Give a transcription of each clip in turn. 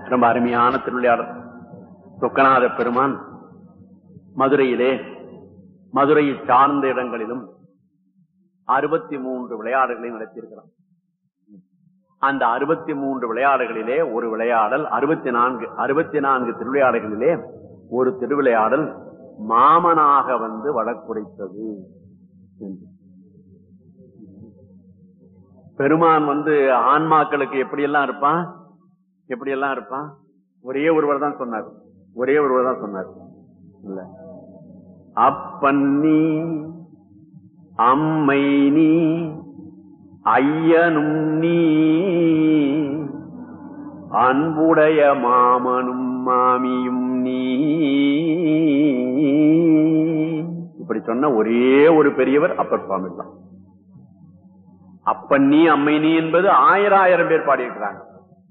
ரொம்ப அருமையான திருவிளையாடல் சொக்கநாத பெருமான் மதுரையிலே மதுரையை சார்ந்த இடங்களிலும் அறுபத்தி மூன்று விளையாடுகளை நடத்தியிருக்கிறான் அந்த அறுபத்தி மூன்று விளையாடுகளிலே ஒரு விளையாடல் அறுபத்தி நான்கு அறுபத்தி நான்கு திருவிளையாடுகளிலே ஒரு திருவிளையாடல் மாமனாக வந்து வழக்குரைத்தது என்று. பெருமான் வந்து ஆன்மாக்களுக்கு எப்படியெல்லாம் இருப்பான் எப்படியெல்லாம் இருப்பான் ஒரே ஒருவர் தான் சொன்னார் ஒரே ஒருவர் தான் சொன்னார் இல்ல அப்பன் நீ அம்மை நீ ஐயனும் நீ அன்புடைய மாமனும் மாமியும் நீ இப்படி சொன்ன ஒரே ஒரு பெரியவர் அப்பர் சுவாமி தான் அப்பன் நீ அம்மை நீ என்பது ஆயிரம் ஆயிரம் பேர் பாடியிருக்கிறாங்க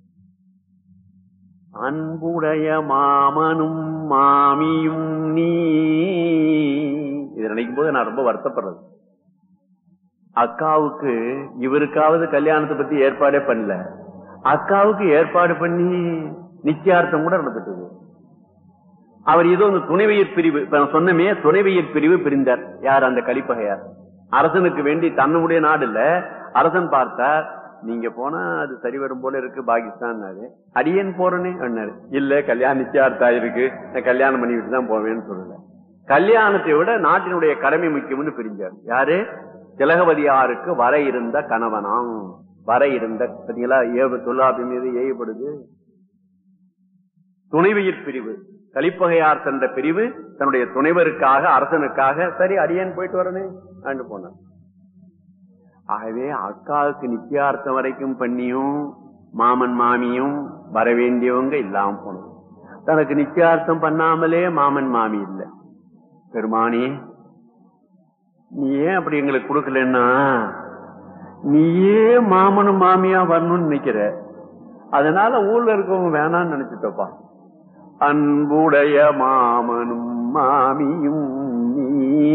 அன்புடைய மாமனும் மாமியும் நீ இது நினைக்கும் போது நான் ரொம்ப வருத்தப்படுறது அக்காவுக்கு இவருக்காவது கல்யாணத்தை பத்தி ஏற்பாடே பண்ணல அக்காவுக்கு ஏற்பாடு பண்ணி நிச்சயார்த்தம் கூட நடந்துட்டு அவர் ஏதோ இந்த துணைவியர் பிரிவு இப்ப நான் சொன்னமே துணைவியர் பிரிவு பிரிந்தார் யார் அந்த கலிப்பகையார் அரசனுக்கு வேண்டி தன்னுடைய நாடு இல்ல அரசன் பார்த்தார் நீங்க போனா அது சரி வரும் போல இருக்கு பாகிஸ்தான் அடியேன் போறேனே அண்ணாரு இல்ல கல்யாணம் நிச்சயார்த்தம் இருக்கு நான் கல்யாணம் பண்ணிவிட்டு தான் போவேன்னு சொல்லல கல்யாணத்தை விட நாட்டினுடைய கடமை முக்கியம்னு பிரிஞ்சார் யாரு திலகவதியாருக்கு வர இருந்த கணவனாம் வர இருந்த பாத்தீங்களா ஏவு தொல்லாபி மீது ஏவப்படுது துணைவியர் பிரிவு கலிப்பகையார் சென்ற பிரிவு தன்னுடைய துணைவருக்காக அரசனுக்காக சரி அடியேன் போயிட்டு வரனே ஆண்டு போனார் ஆகவே அக்காவுக்கு நிச்சயார்த்தம் வரைக்கும் பண்ணியும் மாமன் மாமியும் வர வேண்டியவங்க இல்லாம போனோம் தனக்கு நிச்சயார்த்தம் பண்ணாமலே மாமன் மாமி இல்லை பெருமானி நீ ஏன் அப்படி எங்களுக்கு கொடுக்கலன்னா நீயே மாமனும் மாமியா வரணும்னு நினைக்கிற அதனால ஊர்ல இருக்கவங்க வேணாம்னு நினைச்சிட்டப்பா அன்புடைய மாமனும் மாமியும் நீ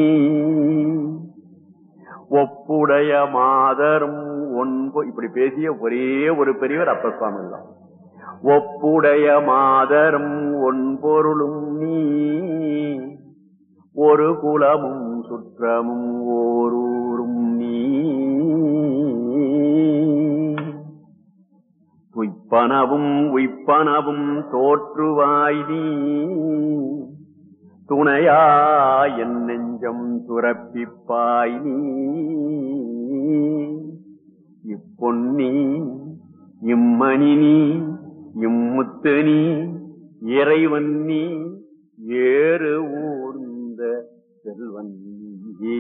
ஒப்புடைய மாதரும் ஒன்பு இப்படி பேசிய ஒரே ஒரு பெரியவர் அப்ப சுவாமி தான் ஒப்புடைய மாதரும் ஒன்பொருளும் நீ ஒரு குலமும் சுற்றமும் ஓரூரும் நீ துய்ப்பனவும் உய்ப்பனவும் தோற்றுவாய் நீ துணையா என் நெஞ்சம் துரப்பிப்பாய் நீ இப்பொன்னி இம்மணி நீ இம்முத்து நீ இறைவன் நீ ஏறு ஊர்ந்த செல்வன் நீ.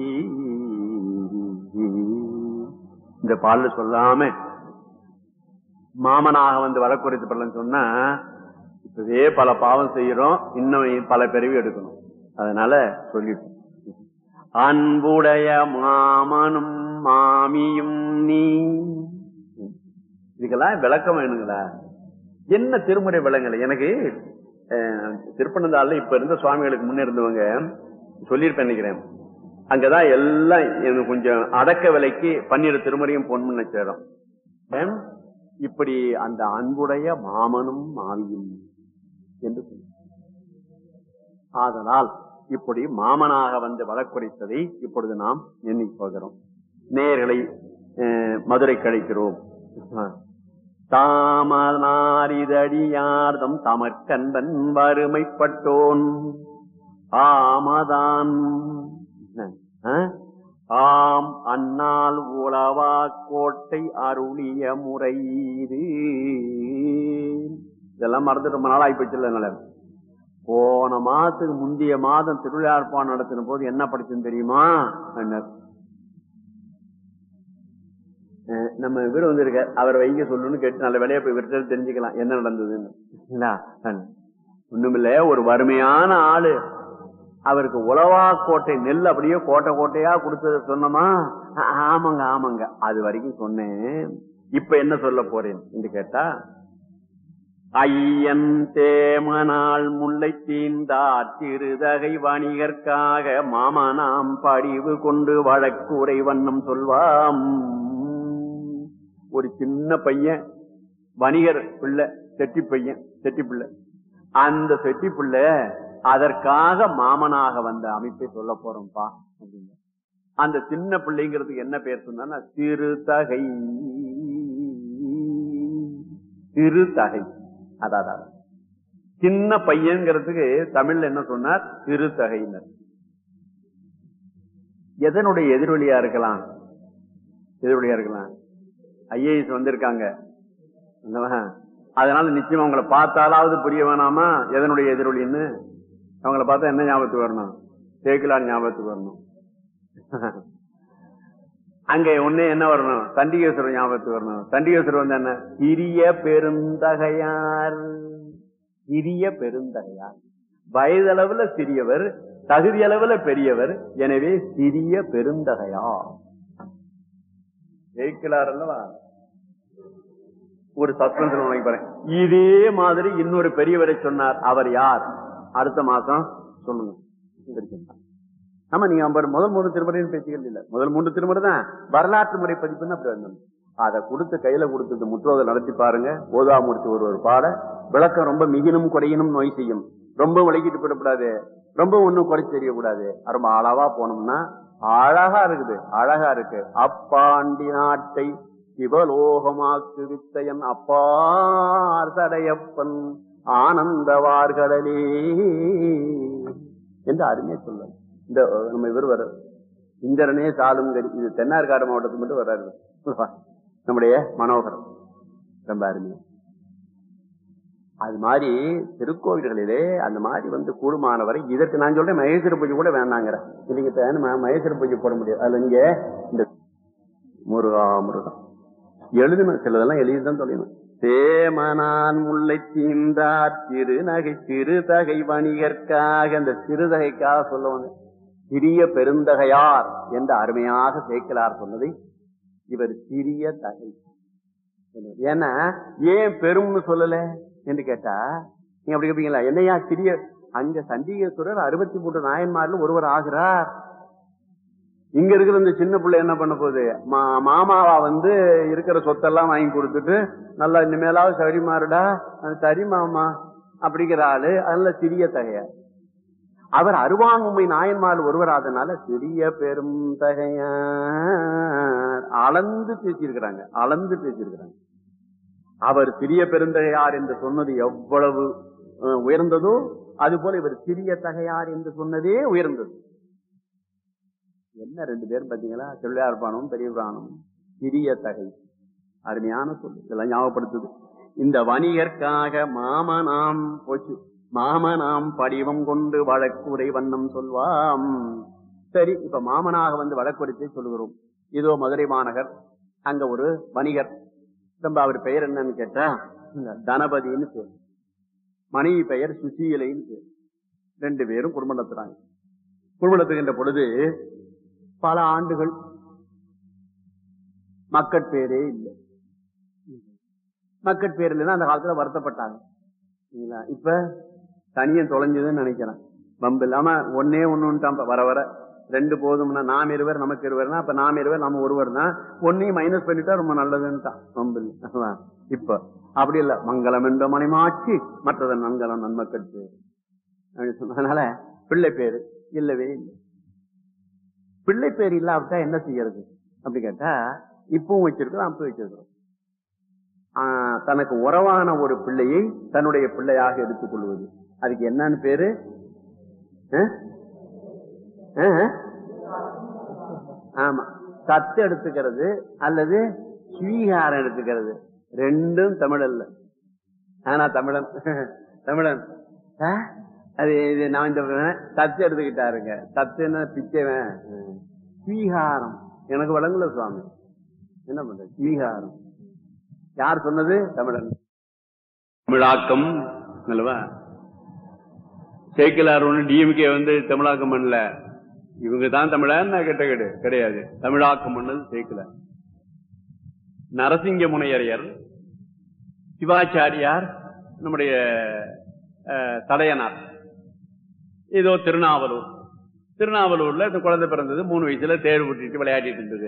இந்த பால்ல சொல்லாம மாமனாக வந்து வழக்குறைத்து படலன்னு சொன்னா இப்பவே பல பாவம் செய்யறோம் இன்னும் பல பிறவி எடுக்கணும் அதனால சொல்லிட்டோம் அன்புடைய மாமனும் மாமியும் நீ இதுக்கெல்லாம் விளக்கம் வேணுங்களா என்ன திருமுறை விளங்கல எனக்கு அஹ், திருப்பனந்தாள்ல இப்ப இருந்த சுவாமிகளுக்கு முன்ன இருந்தவங்க சொல்லியிருப்பேன் நினைக்கிறேன் அங்கதான் எல்லாம் எனக்கு கொஞ்சம் அடக்க விலைக்கு பன்னிரு திருமுறையும் பொன்முன்ன சேரும் ஏன்? இப்படி அந்த அன்புடைய மாமனும் மாமியும் என்று சொல்லி ஆதலால் இப்படி மாமனாக வந்து வழக்குரைத்ததை இப்பொழுது நாம் எண்ணி போகிறோம் நேர்களை மதுரை கழிக்கிறோம் தாமனாரிதடியார்தம் தமற்கன்பன் வறுமைப்பட்டோன் ஆமதான் ஆ? ஆம் அன்னால் உளவா கோட்டை அருளிய முறை இது இதெல்லாம் மறந்து ரொம்ப நாள் ஆயிப்போச்சு என்னால போன மாதத்துக்கு முந்தைய மாதம் திருவிழாப்பான் நடத்தின போது என்ன படிச்சுன்னு தெரியுமா அண்ணர். அஹ் நம்ம இவர் வந்திருக்க அவர் வைங்க சொல்லுன்னு கேட்டு நல்ல வேலையா போய் இவர்கிட்ட தெரிஞ்சுக்கலாம் என்ன நடந்ததுன்னு இல்ல? அஹ். ஒண்ணுமில்ல ஒரு வறுமையான ஆளு அவருக்கு உளவா கோட்டை நெல் அப்படியே கோட்டை கோட்டையா கொடுத்தத சொன்னமா ஆ- ஆமாங்க ஆமாங்க அது வரைக்கும் சொன்னேன் இப்ப என்ன சொல்ல போறேன் என்று கேட்டா ஐயன் தேமனால் முல்லை தீந்தார் திருதகை வணிகர்க்காக மாமனாம் படிவு கொண்டு வழக்குரை வண்ணம் சொல்வாம் ஒரு சின்ன பையன் வணிகர் பிள்ளை செட்டி பையன் செட்டி பிள்ளை அந்த செட்டி பிள்ளை அதற்காக மாமனாக வந்த அமைப்பை சொல்ல போறோம்ப்பா அப்படின்னு அந்த சின்ன பிள்ளைங்கிறதுக்கு என்ன பேர் சொன்னா சிறுதகை சிறுதகை அதான் சின்ன பையன்கிறதுக்கு தமிழ்ல என்ன சொன்னார் சிறுதகையினர் எதனுடைய எதிரொலியா இருக்கலாம் எதிரொலியா இருக்கலாம் ஐஏஎஸ் வந்திருக்காங்க அல்லவா? அதனால நிச்சயம் அவங்கள பார்த்தாலாவது புரிய வேணாமா எதனுடைய எதிரொலின்னு அவங்கள பார்த்தா என்ன ஞாபகத்துக்கு வரணும் சேக்கிலார் ஞாபகத்துக்கு வரணும் அங்க ஒண்ணு என்ன வரணும் தண்டிகேஸ்வரர் ஞாபகத்துக்கு வரணும் தண்டிகேஸ்வரர் வந்து என்ன சிறிய பெருந்தகையார் சிறிய பெருந்தகையார் வயதளவுல சிறியவர் தகுதி அளவுல பெரியவர் எனவே சிறிய பெருந்தகையார் ஜெயிக்கலார் அல்லவா ஒரு சஸ்பென்ஸ் உனக்கு பாருங்க இதே மாதிரி இன்னொரு பெரியவரை சொன்னார் அவர் யார் அடுத்த மாசம் சொல்லுங்க இங்க சொன்னார். ஆமா நீங்க அவர் முதல் மூணு திருமுறைன்னு பேச்சுக்கள் இல்ல முதல் மூன்று திருமுறை தான் வரலாற்று முறை பதிப்புன்னு அப்படி வந்தோம் அதை கொடுத்து கையில கொடுத்து முற்றோதை நடத்தி பாருங்க ஓதா முடிச்சு ஒரு ஒரு பாட விளக்கம் ரொம்ப மிகினும் குறையினும் நோய் செய்யும் ரொம்ப விளக்கிட்டு போயிடக்கூடாது ரொம்ப ஒண்ணும் குறைச்சு தெரியக்கூடாது ரொம்ப அளவா போனோம்னா அழகா இருக்குது அழகா இருக்கு அப்பாண்டி நாட்டை சிவலோகமாக்கு வித்தையன் அப்பார் சடையப்பன் ஆனந்தவார்களே என்று அருமையா சொல்ல இந்த நம்ம இவர் வர இந்திரனே சாலும் கரி இது தென்னார்காடு மாவட்டத்துக்கு மட்டும் வர்றாரு நம்முடைய மனோகரம் ரொம்ப அருமையா அது மாதிரி திருக்கோவில்களிலே அந்த மாதிரி வந்து கூடுமானவரை இதற்கு நான் சொல்றேன் மகேஸ்வர பூஜை கூட வேணாங்கிற இல்லைங்க இப்ப நம்ம மகேஸ்வர பூஜை போட முடியாது அதுல இங்க இந்த முருகா முருகா எழுதணும் சிலதெல்லாம் எழுதிதான் தொலைணும் சேமனான் முல்லை தீந்தார் திருநகை சிறுதகை வணிகர்க்காக அந்த சிறுதகைக்காக சொல்ல வந்து சிறிய பெருந்தகையார் என்று அருமையாக சேர்க்கலார் சொன்னதை இவர் சிறிய தகை ஏன்னா ஏன் பெரும்னு சொல்லல என்று கேட்டா நீங்க அப்படி கேட்பீங்களா என்னையா சிறிய அங்க சண்டிகேஸ்வரர் அறுபத்தி மூன்று நாயன்மார்ல ஒருவர் ஆகிறார் இங்க இருக்கிற இந்த சின்ன பிள்ளை என்ன பண்ண போகுது மா- மாமாவா வந்து இருக்கிற சொத்தெல்லாம் வாங்கி கொடுத்துட்டு நல்லா இனிமேலாவது சரி மாறுடா அது சரி மாமா அப்படிங்கிற ஆளு அதனால சிறிய தகையார் அவர் அருவாங்குமை நாயன்மார் ஒருவராதனால சிறிய பெரும் தகையார் அளந்து பேசியிருக்கிறாங்க அளந்து பேசியிருக்கிறாங்க அவர் சிறிய பெருந்தகையார் என்று சொன்னது எவ்வளவு அஹ், உயர்ந்ததோ அது போல இவர் சிறிய தகையார் என்று சொன்னதே உயர்ந்தது என்ன ரெண்டு பேரும் பாத்தீங்களா செல்லையார் பானம் பெரிய பிராணம் சிறிய தகை அருமையான சொல்லு இதெல்லாம் ஞாபகப்படுத்துது இந்த வணிகர்க்காக மாமனாம் போச்சு மாமனாம் படிவம் கொண்டு வழக்குரை வண்ணம் சொல்வாம் சரி இப்ப மாமனாக வந்து வழக்குரைத்தை சொல்லுகிறோம் இதோ மதுரை மாநகர் அங்க ஒரு வணிகர் ரொம்ப அவர் பெயர் என்னன்னு கேட்டா இந்த தனபதின்னு பேர் மனைவி பெயர் சுசீலைன்னு பேர் ரெண்டு பேரும் குடும்பம் நடத்துறாங்க குடும்பம் நடத்துகின்ற பொழுது பல ஆண்டுகள் மக்கட்பேரே இல்லை மக்கட்பேர் இல்லைன்னா அந்த காலத்துல வருத்தப்பட்டாங்க சரிங்களா? இப்ப தனியன் தொலைஞ்சதுன்னு நினைக்கிறேன் வம்பு இல்லாம ஒன்னே ஒண்ணுட்டான் வர வர ரெண்டு போதும்னா நாம் இருவர் நமக்கு இருவர்னா அப்ப நாம் இருவர் நம்ம ஒருவர்னா ஒன்னையும் மைனஸ் பண்ணிட்டா ரொம்ப நல்லதுன்னுட்டான் வம்பு இல்லை. அதான். இப்ப அப்படி இல்ல மங்களம் என்ற மணிமாட்சி மற்றதன் மங்களம் நன்மக்கள் பேரு அப்படின்னு சொன்னதுனால பிள்ளை பேரு இல்லவே இல்லை பிள்ளை பேர் இல்லாவிட்டா என்ன செய்யறது அப்படி கேட்டா இப்பவும் வச்சிருக்கிறோம் அப்ப வச்சிருக்கிறோம் ஆஹ், தனக்கு உறவான ஒரு பிள்ளையை தன்னுடைய பிள்ளையாக எடுத்துக் கொள்வது அதுக்கு என்னன்னு பேரு அஹ்? அஹ்? ஆமா தத்து எடுத்துக்கிறது அல்லது ஸ்வீகாரம் எடுத்துக்கிறது ரெண்டும் தமிழ் அல்ல ஆனா தமிழன் தமிழன் ஆ? அது இது நான் இந்த தத்து எடுத்துக்கிட்டாருங்க தத்து என்ன பிச்சைவன் ஸ்வீகாரம் எனக்கு வழங்கல சுவாமி என்ன பண்ற ஸ்வீகாரம் யார் சொன்னது தமிழன் தமிழாக்கம் அல்லவா சேக்கிலார் ஒண்ணு டிஎம்கே வந்து தமிழாக்கம் பண்ணல இவங்க தான் தமிழன் கெட்ட கேடு கிடையாது தமிழாக்கம் பண்ணது சேக்கிலார் நரசிங்க முனையரையர் சிவாச்சாரியார் நம்முடைய அஹ், தடையனார் இதோ திருநாவலூர் திருநாவலூர்ல இந்த குழந்தை பிறந்தது மூணு வயசுல தேர் விட்டுட்டு விளையாடிட்டு இருந்தது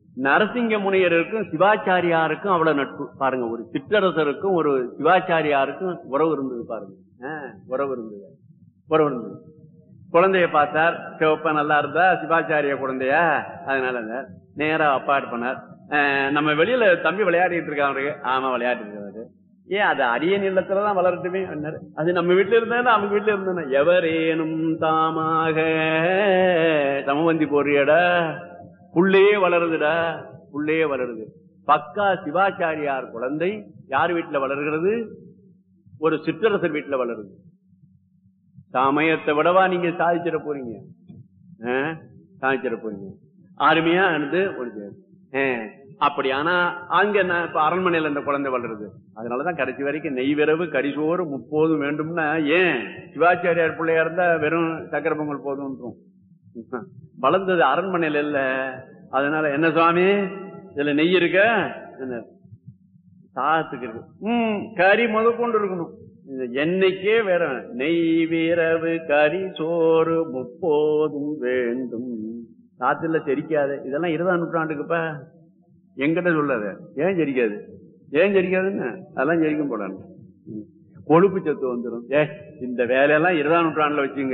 நரசிங்க முனியருக்கும் சிவாச்சாரியாருக்கும் அவ்வளவு நட்பு பாருங்க ஒரு சிற்றரசருக்கும் ஒரு சிவாச்சாரியாருக்கும் உறவு இருந்தது பாருங்க ஆ, உறவு இருந்தது உறவு இருந்தது குழந்தைய பார்த்தார் சிவப்ப நல்லா இருந்தா சிவாச்சாரிய குழந்தையா அதனால இருந்தார். நேரா அப்பாட் பண்ணார் அஹ், நம்ம வெளியில தம்பி விளையாடிட்டு இருக்காரு ஆமா விளையாடிட்டு இருக்காரு ஏன் அது அரியன் இல்லத்துலதான் வளரட்டுமே அண்ணாரு. அது நம்ம வீட்டுல இருந்தா அவங்க வீட்டுல இருந்தா எவரேனும் தாமாக சமவந்தி போறியடா புள்ளே வளருதுடா புள்ளே வளருது பக்கா சிவாச்சாரியார் குழந்தை யார் வீட்டுல வளர்கிறது ஒரு சிற்றரசர் வீட்டுல வளருது சமயத்தை விடவா நீங்க சாதிச்சிட போறீங்க ஆ? சாதிச்சிட போறீங்க அருமையா இருந்து ஒரு அப்படி ஆனா அங்க நான் இப்ப அரண்மனையில இந்த குழந்தை வளருது அதனாலதான் கடைசி வரைக்கும் நெய் விரவு கரிசோறு முப்போதும் வேண்டும்னா ஏன் சிவாச்சாரியார் பிள்ளையா இருந்தா வெறும் சக்கர பொங்கல் போதும் வளர்ந்தது அரண்மனையில இல்ல அதனால என்ன சுவாமி இதுல நெய் இருக்க என்ன சாதத்துக்கு இருக்கு ம் கறி முத கொண்டு இருக்கணும் இந்த எண்ணெய்க்கே வேற நெய் வீரவு கறி சோறு முப்போதும் வேண்டும் சாத்துல செரிக்காது இதெல்லாம் இருபதாம் நூற்றாண்டுக்குப்பா எங்கிட்ட சொல்லாத ஏன் செரிக்காது ஏன் செரிக்காதுன்னு அதெல்லாம் செரிக்கும் போடாது ம். கொழுப்பு சத்து வந்துடும் ஏ இந்த வேலையெல்லாம் இருபதாம் நூற்றாண்டுல வச்சுங்க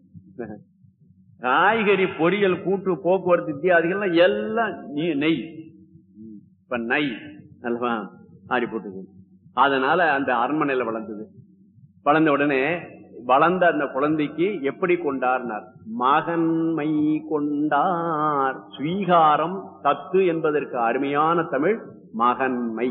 காய்கறி பொரியல் கூட்டு போக்குவரத்து இத்தியாதிகள்லாம் எல்லாம் நீ- நெய் ம். இப்ப நெய் அல்லவா ஆடி போட்டுது அதனால அந்த அரண்மனையில வளர்ந்தது வளர்ந்த உடனே வளர்ந்த அந்த குழந்தைக்கு எப்படி கொண்டார்னார் மகன்மை கொண்டார் ஸ்வீகாரம் தத்து என்பதற்கு அருமையான தமிழ் மகன்மை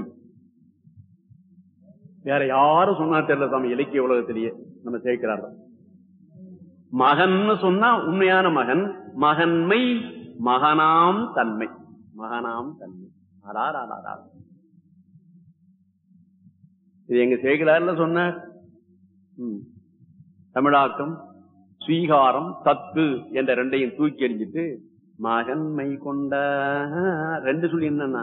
வேற யாரும் சொன்னா தெரியல சாமி இலக்கிய உலகத்திலேயே நம்ம சேர்க்கிறார்கள் மகன்னு சொன்னா உண்மையான மகன் மகன்மை மகனாம் தன்மை மகனாம் தன்மை அடார் அடார் இது எங்க சேர்க்கிறார்ல சொன்னார் ம். தமிழாக்கம் ஸ்வீகாரம் தத்து என்ற ரெண்டையும் தூக்கி எறிஞ்சிட்டு மகன்மை கொண்ட ரெண்டு சொல்லி என்னன்னா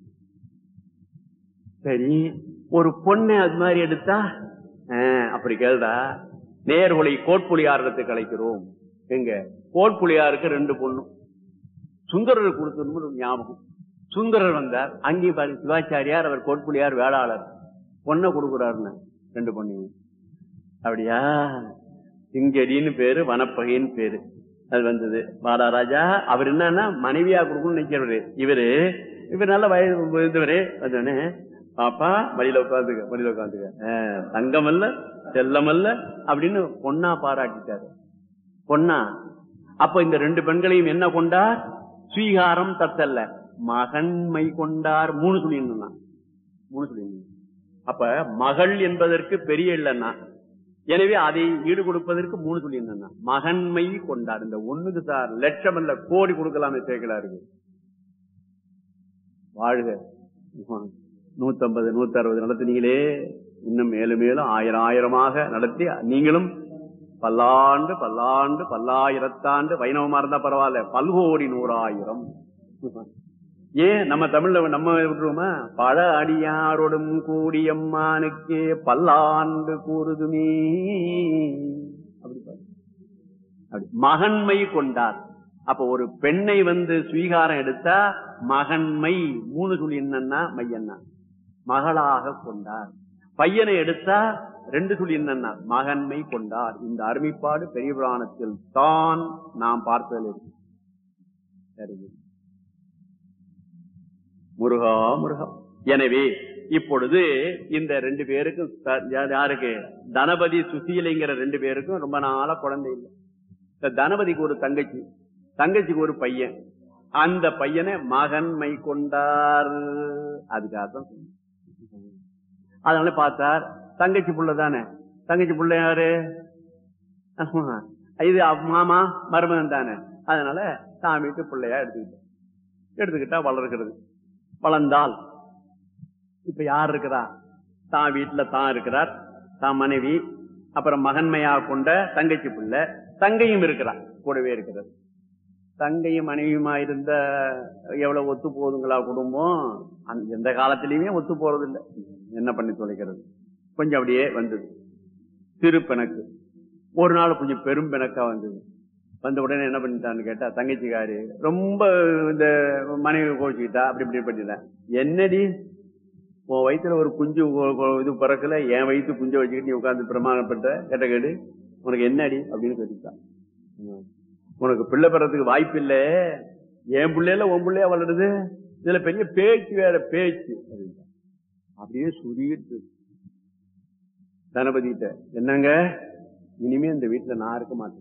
சரி ஒரு பொண்ணை அது மாதிரி எடுத்தா ஆ, அப்படி கேளுடா நேர்கொலை கோட்புலியாரத்துக்கு அழைக்கிறோம் எங்க கோட்புலியாருக்கு ரெண்டு பொண்ணும் சுந்தரர் கொடுத்தது ஒரு ஞாபகம் சுந்தரர் வந்தார் அங்கேயும் பாருங்க சிவாச்சாரியார் அவர் கோட்புலியார் வேளாளர் பொண்ணை கொடுக்குறாருன்னு ரெண்டு பொண்ணையும் அப்படியா சிங்கடின்னு பேரு வனப்பகைன்னு பேரு அது வந்தது வாடா ராஜா அவர் என்னன்னா மனைவியா கொடுக்கணும்னு நினைக்கிறவரு இவரு இவர் நல்ல வயது இருந்தவரு வந்தோடனே பாப்பா மடியில உட்காந்துக்க மடியில உட்காந்துக்க தங்கம் அல்ல செல்லம் அல்ல அப்படின்னு பொண்ணா பாராட்டிட்டாரு பொண்ணா அப்ப இந்த ரெண்டு பெண்களையும் என்ன கொண்டார் ஸ்வீகாரம் தத்தல்ல மகன்மை கொண்டார் மூணு சொல்லியிருந்தான் மூணு சொல்லியிருந்தான் அப்ப மகள் என்பதற்கு பெரிய இல்லைன்னா எனவே அதை ஈடு கொடுப்பதற்கு மூணு சொல்லியிருந்தா மகன்மை கொண்டார் இந்த ஒண்ணுக்கு சார் லட்சம் அல்ல கோடி கொடுக்கலாமே சேர்க்கலாருக்கு வாழ்க நூத்தம்பது நூத்தி அறுபது நடத்தினீங்களே இன்னும் மேலும் மேலும் ஆயிரம் ஆயிரமாக நடத்தி நீங்களும் பல்லாண்டு பல்லாண்டு பல்லாயிரத்தாண்டு வைணவமா இருந்தா பரவாயில்ல பல்கோடி நூறாயிரம் ஏன் நம்ம தமிழ்ல நம்ம விட்டுருவோமா பழ அடியாரோடும் கூடியம்மானுக்கே பல்லாண்டு கூறுதுமே அப்படி பாரு. அப்படி மகன்மை கொண்டார் அப்ப ஒரு பெண்ணை வந்து ஸ்வீகாரம் எடுத்தா மகன்மை மூணு சொல்லி என்னன்னா மையன்னா மகளாக கொண்டார் பையனை எடுத்தா ரெண்டு சொல்லி என்னன்னா மகன்மை கொண்டார் இந்த அருமைப்பாடு பெரிய புராணத்தில் தான் நாம் பார்த்ததில் இருக்கு சரி முருகா முருகா எனவே இப்பொழுது இந்த ரெண்டு பேருக்கும் த- யா- யாருக்கு தனபதி சுசீலைங்கிற ரெண்டு பேருக்கும் ரொம்ப நாளா குழந்தை இல்லை இந்த தனபதிக்கு ஒரு தங்கச்சி தங்கச்சிக்கு ஒரு பையன் அந்த பையனை மகன்மை கொண்டார் அதுக்காக தான் சொன்னேன். அதனால பார்த்தார் தங்கச்சி புள்ள தானே தங்கச்சி புள்ள யாரு ஆமா. இது அவ் மாமா மருமகன் தானே அதனால தான் வீட்டு பிள்ளையா எடுத்துக்கிட்டேன் எடுத்துக்கிட்டா வளர்கிறது வளர்ந்தால் இப்ப யார் இருக்கிறா தான் வீட்டுல தான் இருக்கிறார் தான் மனைவி அப்புறம் மகன்மையா கொண்ட தங்கச்சி பிள்ளை தங்கையும் இருக்கிறார் கூடவே இருக்கிறது தங்கையும் மனைவியுமா இருந்த எவ்வளவு ஒத்து போகுதுங்களா குடும்பம் அந்த- எந்த காலத்திலயுமே ஒத்து போறது இல்லை என்ன பண்ணி தொலைக்கிறது கொஞ்சம் அப்படியே வந்தது சிறு பிணக்கு ஒரு நாள் கொஞ்சம் பெரும் பிணக்கா வந்தது வந்த உடனே என்ன பண்ணிட்டான்னு கேட்டா தங்கச்சிக்காரு ரொம்ப இந்த மனைவி கோச்சிக்கிட்டா அப்படி இப்படி பண்ணிட்டேன் என்னடி உன் வயித்துல ஒரு குஞ்சு கொ- கொ- இது பிறக்கல என் வயிற்று குஞ்சை வச்சுக்கிட்டு நீ உட்கார்ந்து பிரமாணப்பட்ட கேட்ட கேடு உனக்கு என்னடி அப்படின்னு கேட்டுட்டான் ம். உனக்கு பிள்ளை பெறதுக்கு வாய்ப்பு இல்ல என் பிள்ளைல உன் பிள்ளையா வளருது இதுல பெரிய பேச்சு வேற பேச்சு அப்படின்ட்டான். அப்படியே சுருகிட்டு தனபதி கிட்ட என்னங்க இனிமே இந்த வீட்டுல நான் இருக்க மாட்டேன்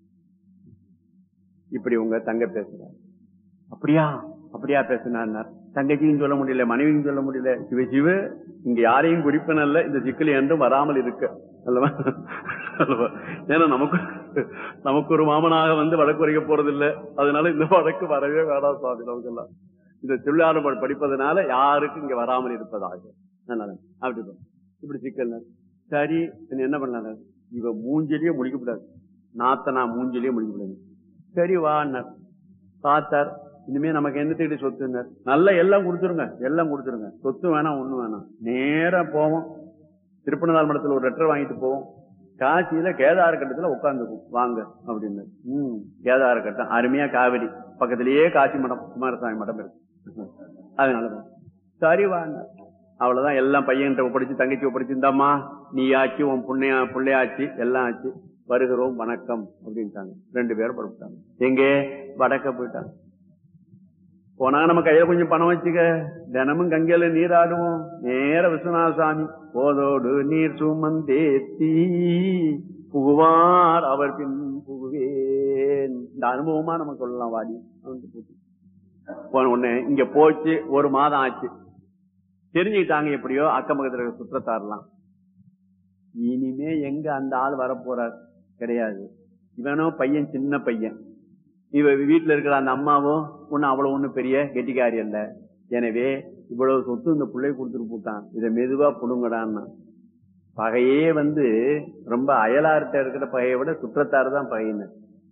இப்படி உங்க தங்க பேசுறாரு அப்படியா அப்படியா பேசினார் தங்கச்சியும் சொல்ல முடியல மனைவியும் சொல்ல முடியல சிவ சிவ இங்க யாரையும் குறிப்பினல்ல இந்த சிக்கல் என்றும் வராமல் இருக்க அல்லவா அல்லவா? ஏன்னா நமக்கு நமக்கு ஒரு மாமனாக வந்து வழக்கு உரைக்க போறது இல்ல அதனால இந்த வழக்கு வரவே வேண்டாம் சுவாமி நமக்கெல்லாம் இந்த தொழிலாளர் படிப்பதனால யாருக்கும் இங்க வராமல் இருப்பதாக அதனால அப்படி போ. இப்படி சிக்கல் சரி பின்ன என்ன பண்ணலாம் இவ மூஞ்சிலேயே முடிக்கப்படாது நாத்தனா மூஞ்சிலேயே முடிக்கப்படாது சரி வான்னார் பார்த்தார் இனிமே நமக்கு என்னத்துக்கிட்ட சொத்துன்னார் நல்லா எல்லாம் கொடுத்துருங்க எல்லாம் கொடுத்துருங்க சொத்து வேணாம் ஒண்ணு வேணாம் நேரா போவோம் திருப்பனந்தாள் மடத்துல ஒரு லெட்டர் வாங்கிட்டு போவோம் காசியில கேதார கட்டத்துல உட்காந்துக்கும் வாங்க அப்படின்னு ம் கேதார கட்டம் அருமையா காவிரி பக்கத்திலேயே காசி மடம் குமாரசாமி மடம் இருக்கு அதனாலதான் சரி வாங்க அவ்வளவுதான் எல்லாம் பையன்கிட்ட ஒப்படைச்சு தங்கச்சி ஒப்படைச்சு இந்தாம்மா நீ ஆச்சு உன் புண்ணையா பிள்ளையாச்சு எல்லாம் ஆச்சு வருகிறோம் வணக்கம் அப்படின்ட்டாங்க ரெண்டு பேரும் புறப்பட்டாங்க எங்கே வடக்க போயிட்டாங்க போனா நம்ம கையில கொஞ்சம் பணம் வச்சுக்க தினமும் கங்கையில நீராடுவோம் நேர விஸ்வநாத சாமி போதோடு நீர் சுமந்தேத்தி புகுவார் அவர் பின் புகுவேன் இந்த அனுபவமா நம்ம சொல்லலாம் வாடி அவன்கிட்ட போட்டு. போன உடனே இங்க போச்சு ஒரு மாதம் ஆச்சு தெரிஞ்சுக்கிட்டாங்க எப்படியோ அக்கம் பக்கத்துல இருக்க சுற்றத்தாரெல்லாம் இனிமே எங்க அந்த ஆள் வரப்போறார் கிடையாது இவனோ பையன் சின்ன பையன் இவ வீட்டுல இருக்கிற அந்த அம்மாவும் ஒன்னும் அவ்வளவு ஒண்ணும் பெரிய கெட்டிக்காரி அல்ல எனவே இவ்வளவு சொத்து இந்த பிள்ளை கொடுத்துட்டு போட்டான் இதை மெதுவா புடுங்கடான்னா பகையே வந்து ரொம்ப அயலார்ட்ட இருக்கிற பகையை விட சுற்றத்தாறு தான் பகைன்னு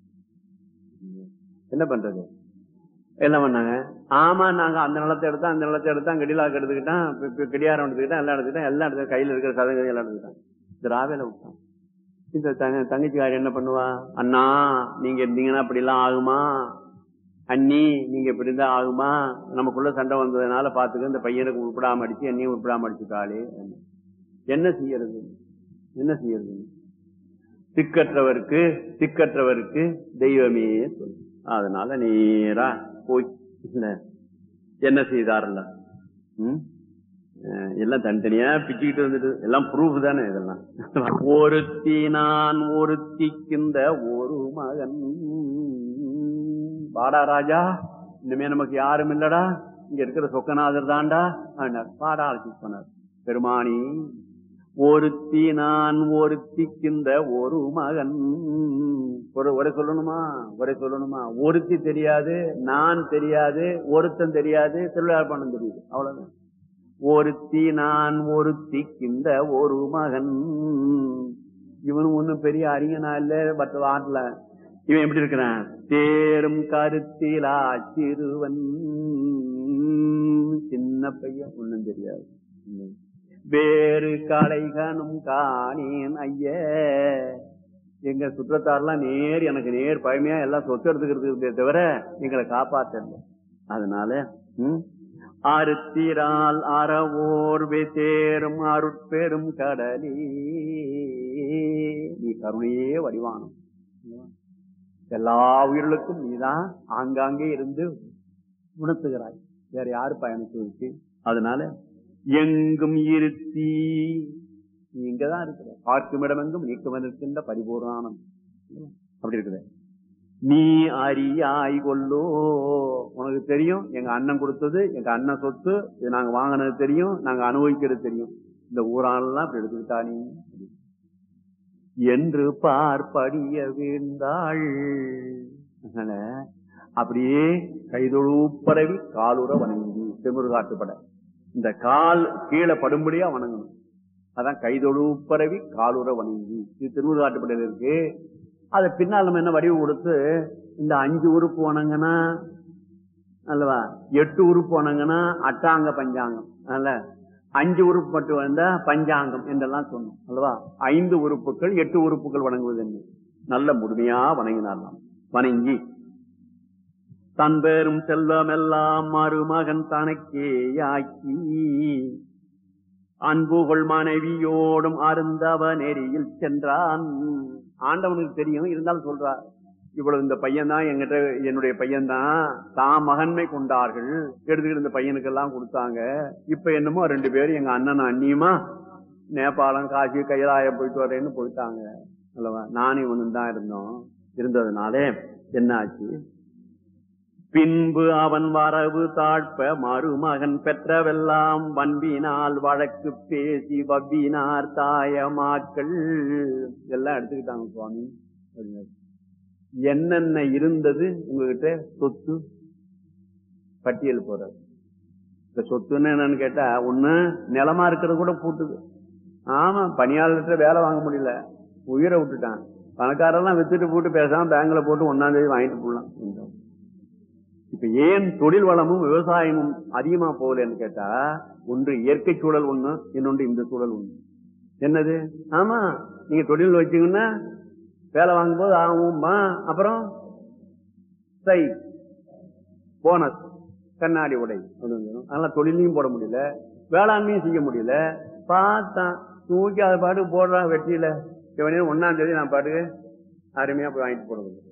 என்ன பண்றது என்ன பண்ணாங்க ஆமா நாங்க அந்த நிலத்தை எடுத்தா அந்த நிலத்தை எடுத்தா கடிலாக்கு எடுத்துக்கிட்டான் பி- பி- கடியாரம் எடுத்துக்கிட்டான் எல்லாம் எடுத்துக்கிட்டான் எல்லாம் எடுத்து கையில இருக்கிற சதவீதம் எல்லாம் எடுத்துக்கிட்டான் திராவில விட்டான் இந்த தங்க தங்கச்சிக்காரி என்ன பண்ணுவா அண்ணா நீங்க இருந்தீங்கன்னா அப்படி எல்லாம் ஆகுமா அண்ணி நீங்க இப்படி இருந்தா ஆகுமா நமக்குள்ள சண்டை வந்ததுனால பாத்துக்க இந்த பையனுக்கு உருப்படாம அடிச்சு என்னையும் உருப்படாம அடிச்சுக்காளே என்ன செய்யறது என்ன செய்யறது திக்கற்றவருக்கு திக்கற்றவருக்கு தெய்வமே சொல்லு அதனால நேரா போய் இல்ல, என்ன செய்தார்ல ம்? அஹ் எல்லாம் தனித்தனியா பிச்சுக்கிட்டு வந்துட்டு எல்லாம் ப்ரூஃப் தானே இதெல்லாம் ஒருத்தி நான் ஒருத்திக்கின்ற ஒரு மகன் வாடா ராஜா இனிமே நமக்கு யாரும் இல்லடா இங்க இருக்கிற சொக்கநாதர் தான்டா ஆனார் பாடா அழைச்சி போனார் பெருமானி ஒருத்தி நான் ஒருத்திக்கின்ற ஒரு மகன் ஒரு ஒரே சொல்லணுமா ஒரே சொல்லணுமா ஒருத்தி தெரியாது நான் தெரியாது ஒருத்தன் தெரியாது திருவிழாப்பணம் தெரியுது அவ்வளவுதான் ஒருத்தி நான் ஒருத்திக்கின்ற ஒரு மகன் இவனும் ஒண்ணும் பெரிய அறிஞனா இல்ல பட் வாட்டல இவன் எப்படி இருக்கிறான் தேரும் கருத்திலா சிறுவன் சின்ன பையன் ஒண்ணும் தெரியாது வேறு கலைகனும் காணேன் ஐய எங்க சுற்றத்தாரெல்லாம் நேர் எனக்கு நேர் பழமையா எல்லாம் சொத்து எடுத்துக்கிறதுக்கு தவிர எங்களை காப்பாத்தல அதனால ம் அறுத்திரால் அறவோர் தேரும் அருட்பெரும் கடலே நீ கருணையே வடிவானம் எல்லா உயிர்களுக்கும் நீதான் ஆங்காங்கே இருந்து உணர்த்துகிறாய் வேற யாரு பயணிச்சு அதனால எங்கும் இருத்தி நீ இங்கதான் இருக்கிற பார்க்கும் இடமெங்கும் நீக்கம் இருக்கின்ற பரிபூர்ணானம் அப்படி இருக்குது நீ அறியாய் கொள்ளோ உனக்கு தெரியும் எங்க அண்ணன் கொடுத்தது எங்க அண்ணன் சொத்து இது நாங்க வாங்கினது தெரியும் நாங்க அனுபவிக்கிறது தெரியும் இந்த ஊரானெல்லாம் இப்படி எடுத்துக்கிட்டா நீ என்று பார்ப்படிய வீழ்ந்தாள் அதனால அப்படியே கைதொழு பரவி காலுற வணங்கி செமுருகாட்டுப்பட இந்த கால் கீழே படும்படியா வணங்கணும் அதான் கைதொழு பரவி காலுற வணங்கி இது திருமுருகாட்டுப்படையில இருக்கு அது பின்னால் நம்ம என்ன வடிவு கொடுத்து இந்த அஞ்சு உறுப்பு வணங்கினா அல்லவா எட்டு உறுப்பு வணங்கினா அட்டாங்க பஞ்சாங்கம் அல்ல அஞ்சு உறுப்பு மட்டும் வந்தா பஞ்சாங்கம் என்றெல்லாம் சொன்னோம் அல்லவா ஐந்து உறுப்புகள் எட்டு உறுப்புகள் வணங்குவது என்ன நல்ல முழுமையா வணங்கினார்லாம் வணங்கி தன் பேரும் செல்வமெல்லாம் மருமகன் தனக்கேயாக்கி அன்புகொள் மனைவியோடும் அருந்தவ நெறியில் சென்றான் ஆண்டவனுக்கு தெரியும் இருந்தாலும் சொல்றார் இவ்வளவு இந்த பையன் தான் எங்கிட்ட என்னுடைய பையன் தான் தான் மகன்மை கொண்டார்கள் எடுத்துக்கிட்டு இந்த பையனுக்கெல்லாம் கொடுத்தாங்க இப்ப என்னமோ ரெண்டு பேரும் எங்க அண்ணன் அண்ணியுமா நேபாளம் காசி கைலாயம் போயிட்டு வரேன்னு போயிட்டாங்க அல்லவா நானும் இவனும் தான் இருந்தோம் இருந்ததுனாலே என்ன ஆச்சு பின்பு அவன் வரவு தாழ்ப்ப மருமகன் பெற்றவெல்லாம் வன்பினால் வழக்கு பேசி வவ்வினார் தாயமாக்கள் எல்லாம் எடுத்துக்கிட்டாங்க சுவாமி அப்படின்னாரு. என்னென்ன இருந்தது உங்ககிட்ட சொத்து பட்டியல் போறாரு இந்த சொத்துன்னு என்னன்னு கேட்டா ஒண்ணு நிலமா இருக்கிறது கூட பூட்டுது ஆமா பணியாளர்கிட்ட வேலை வாங்க முடியல உயிரை விட்டுட்டான் பணக்காரெல்லாம் வித்துட்டு போட்டு பேசாம பேங்க்ல போட்டு ஒன்னாம் தேதி வாங்கிட்டு போடலாம் என்றான். இப்ப ஏன் தொழில் வளமும் விவசாயமும் அதிகமா போகலன்னு கேட்டா ஒன்று இயற்கை சூழல் ஒண்ணு இன்னொன்று இந்த சூழல் ஒண்ணு என்னது ஆமா நீங்க தொழில் வச்சீங்கன்னா வேலை வாங்கும்போது ஆகும்மா அப்புறம் சை போனஸ் கண்ணாடி உடை ஒண்ணு வந்துரும். அதனால தொழிலையும் போட முடியல வேளாண்மையும் செய்ய முடியல பார்த்தான் தூக்கி அது பாட்டுக்கு போடுறான் வெட்டியில இவனே ஒன்னாம் தேதி நான் பாட்டுக்கு அருமையா போய் வாங்கிட்டு போடுறது